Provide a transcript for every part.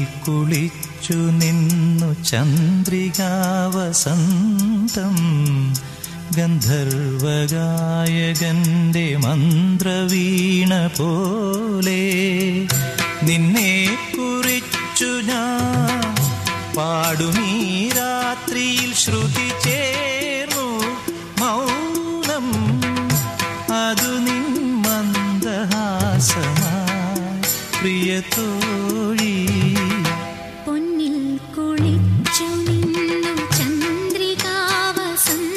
കുളിച്ചു നിന്നു ചന്ദ്രികാവസന്തം ഗന്ധർവഗായകന്റെ മന്ത്രവീണ പോലെ നിന്നെ കുറിച്ചു ഞാൻ പാടുമീ രാത്രിയിൽ ശ്രുതി ചേർന്നു മൗനം അതു നിൻ മന്ദഹാസമായി പ്രിയത്തോഴി പൊന്നിൽ കുളിച്ചു നിന്നു ചന്ദ്രികാവസന്തം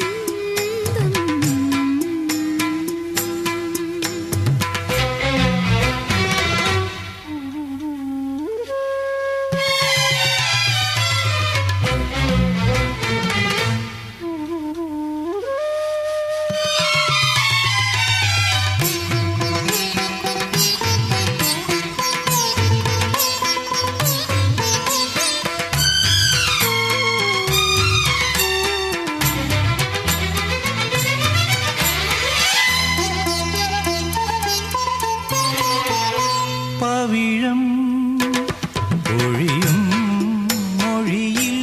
പവിഴം ഒഴിയും മൊഴിയിൽ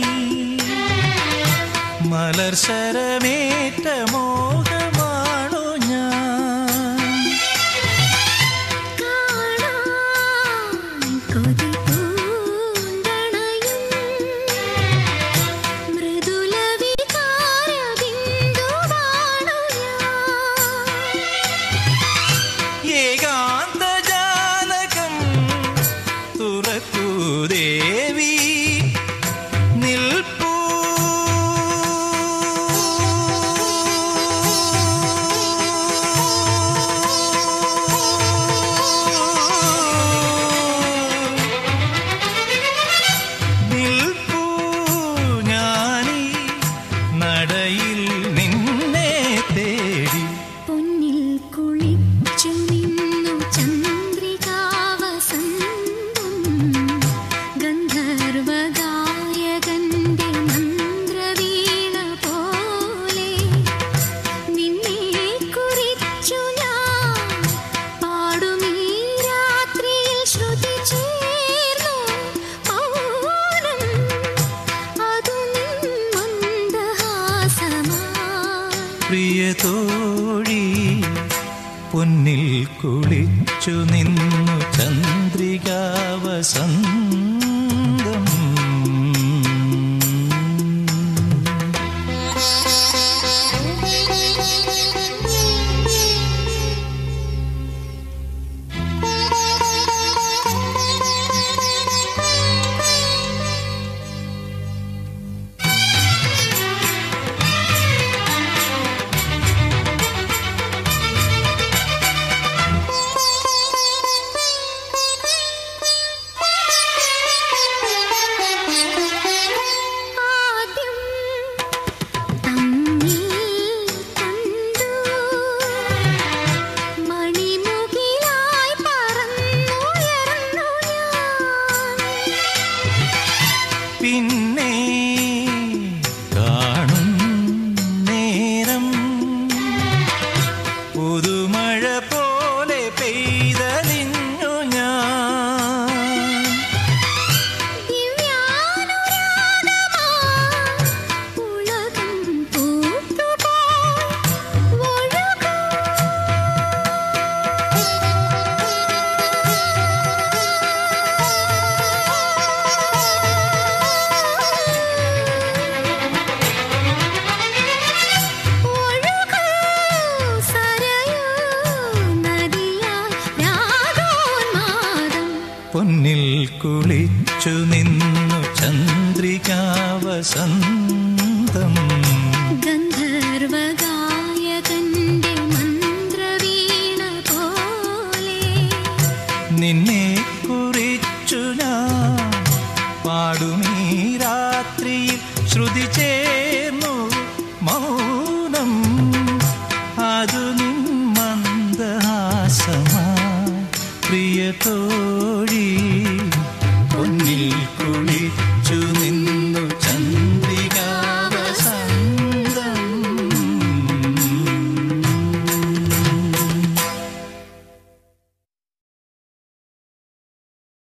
മലർ ശരമേറ്റ മോഹമാണു ഞാൻ കാണാൻ കൊതി പൂണ്ടണയും മൃദുല വികാര ബിന്ദുവാണു ഞാൻ ഏകാന്ത ജാലകം തുറക്കൂ ദേവി നിൽപ്പൂ നിൽപ്പൂ ഞാനീ നടയിൽ നിന്നെ തേടി പൊന്നിൽ കുളിച്ചു നിന്നു ചന്ദ്രികാവസന്തം ഗന്ധർവഗായകന്റെ മന്ത്രവീണ പോലെ നിന്നെ കുറിച്ചു ഞാൻ പാടുമീ രാത്രിയിൽ ശ്രുതി ചേർന്നു മൗനം അതു നിൻ മന്ദഹാസമായി പ്രിയതോഴി പൊന്നിൽ കുളിച്ചു നിന്നു ചന്ദ്രികാവസന്തം ആദ്യം തമ്മിൽ കണ്ടു മണിമുകിലായി പറന്നുയർന്നു ഞാൻ പിന്നെ കാണും നേരം പുതുമഴ പോലെ പെയ്തലിഞ്ഞു ഞാൻ ദിവ്യാനുരാഗമായി ഉലകം പൂത്തുപോയി ഒഴുകൂ ഒഴുകൂ സരയൂ നദിയായി രാഗോന്മാദം പൊന്നിൽ കുളിച്ചു നിന്നു ചന്ദ്രികാവസന്തം ഗന്ധർവഗായകന്റെ മന്ത്രവീണ പോലെ നിന്നെ കുറിച്ചു ഞാൻ പാടുമീ രാത്രിയിൽ ശ്രുതി ചേ